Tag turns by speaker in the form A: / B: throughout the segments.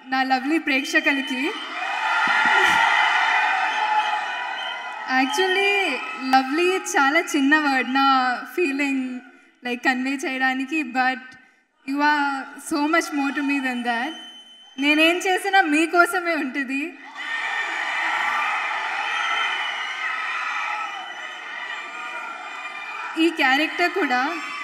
A: నా లవ్లీ ప్రేక్షకులకి actually lovely చాలా చిన్న వర్డ్ నా ఫీలింగ్ లైక్ కన్వే చేయడానికి but you are so much more to me then that నేనేం చేసినా మీకోసమే ఉంటుంది ఈ క్యారెక్టర్ కూడా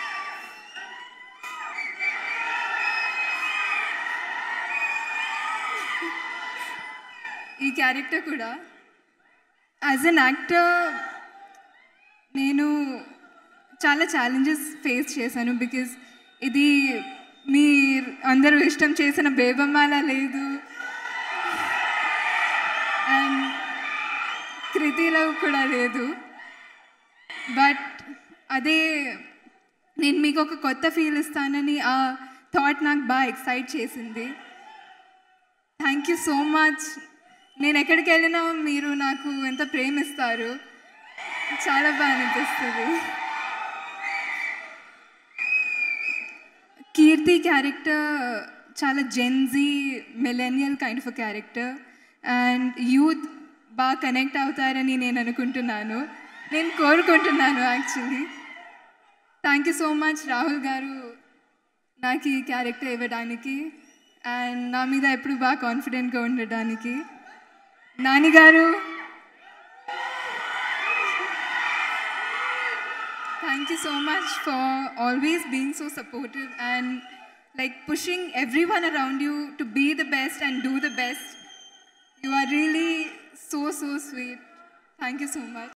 A: ఈ క్యారెక్టర్ కూడా యాజ్ అన్ యాక్టర్ నేను చాలా ఛాలెంజెస్ ఫేస్ చేశాను బికాజ్ ఇది మీ అందరూ ఇష్టం చేసిన బేబమ్మాలా లేదు అండ్ కృతిలో కూడా లేదు బట్ అదే నేను మీకు ఒక కొత్త ఫీల్ ఇస్తానని ఆ థాట్ నాకు బాగా ఎక్సైట్ చేసింది థ్యాంక్ యూ సో మచ్ నేను ఎక్కడికి వెళ్ళినా మీరు నాకు ఎంత ప్రేమిస్తారు చాలా బాగా అనిపిస్తుంది కీర్తి క్యారెక్టర్ చాలా Gen Z millennial kind of character and youth బాగా కనెక్ట్ అవుతారని నేను అనుకుంటున్నాను నేను కోరుకుంటున్నాను actually thank you so much Rahul garu నాకు ఈ క్యారెక్టర్ ఇవ్వడానికి అండ్ నా మీద ఎప్పుడు బాగా కాన్ఫిడెంట్గా ఉండడానికి Nani garu thank you so much for always being so supportive and like pushing everyone around you to be the best and do the best you are really so so sweet thank you so much